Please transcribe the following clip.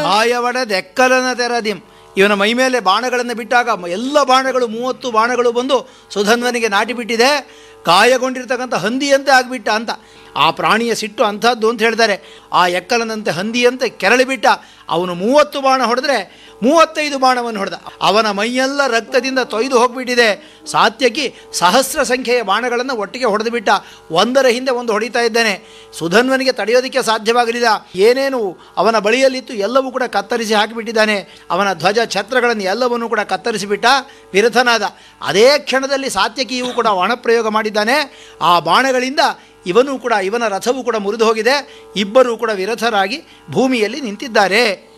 ಕಾಯವಡದೆಕ್ಕಲನ ತೆರದಿಂ ಇವನ ಮೈ ಮೇಲೆ ಬಾಣಗಳನ್ನು ಬಿಟ್ಟಾಗ ಮ- ಎಲ್ಲ ಬಾಣಗಳು ಮೂವತ್ತು ಬಾಣಗಳು ಬಂದು ಸುಧನ್ವನಿಗೆ ನಾಟಿ ಬಿಟ್ಟಿದೆ ಗಾಯಗೊಂಡಿರ್ತಕ್ಕಂಥ ಹಂದಿಯಂತೆ ಆಗಿಬಿಟ್ಟ ಅಂತ ಆ ಪ್ರಾಣಿಯ ಸಿಟ್ಟು ಅಂಥದ್ದು ಅಂತ ಹೇಳ್ತಾರೆ ಆ ಎಕ್ಕಲನಂತೆ ಹಂದಿಯಂತೆ ಕೆರಳಿಬಿಟ್ಟ ಅವನು ಮೂವತ್ತು ಬಾಣ ಹೊಡೆದ್ರೆ ಮೂವತ್ತೈದು ಬಾಣವನ್ನು ಹೊಡೆದ ಅವನ ಮೈಯೆಲ್ಲ ರಕ್ತದಿಂದ ತೊಯ್ದು ಹೋಗಿಬಿಟ್ಟಿದೆ ಸಾತ್ಯಕಿ ಸಹಸ್ರ ಸಂಖ್ಯೆಯ ಬಾಣಗಳನ್ನು ಒಟ್ಟಿಗೆ ಹೊಡೆದು ಬಿಟ್ಟ ಒಂದರ ಹಿಂದೆ ಒಂದು ಹೊಡಿತಾ ಇದ್ದಾನೆ ಸುಧನ್ವನಿಗೆ ತಡೆಯೋದಕ್ಕೆ ಸಾಧ್ಯವಾಗಲಿಲ್ಲ ಏನೇನು ಅವನ ಬಳಿಯಲ್ಲಿತ್ತು ಎಲ್ಲವೂ ಕೂಡ ಕತ್ತರಿಸಿ ಹಾಕಿಬಿಟ್ಟಿದ್ದಾನೆ ಅವನ ಧ್ವಜ ಛತ್ರಗಳನ್ನು ಎಲ್ಲವನ್ನೂ ಕೂಡ ಕತ್ತರಿಸಿಬಿಟ್ಟ ವಿರಥನಾದ ಅದೇ ಕ್ಷಣದಲ್ಲಿ ಸಾತ್ಯಕಿಯೂ ಕೂಡ ಒಣಪ್ರಯೋಗ ಮಾಡಿದ್ದಾನೆ ಆ ಬಾಣಗಳಿಂದ ಇವನು ಕೂಡ ಇವನ ರಥವು ಕೂಡ ಮುರಿದು ಹೋಗಿದೆ ಇಬ್ಬರೂ ಕೂಡ ವಿರಥರಾಗಿ ಭೂಮಿಯಲ್ಲಿ ನಿಂತಿದ್ದಾರೆ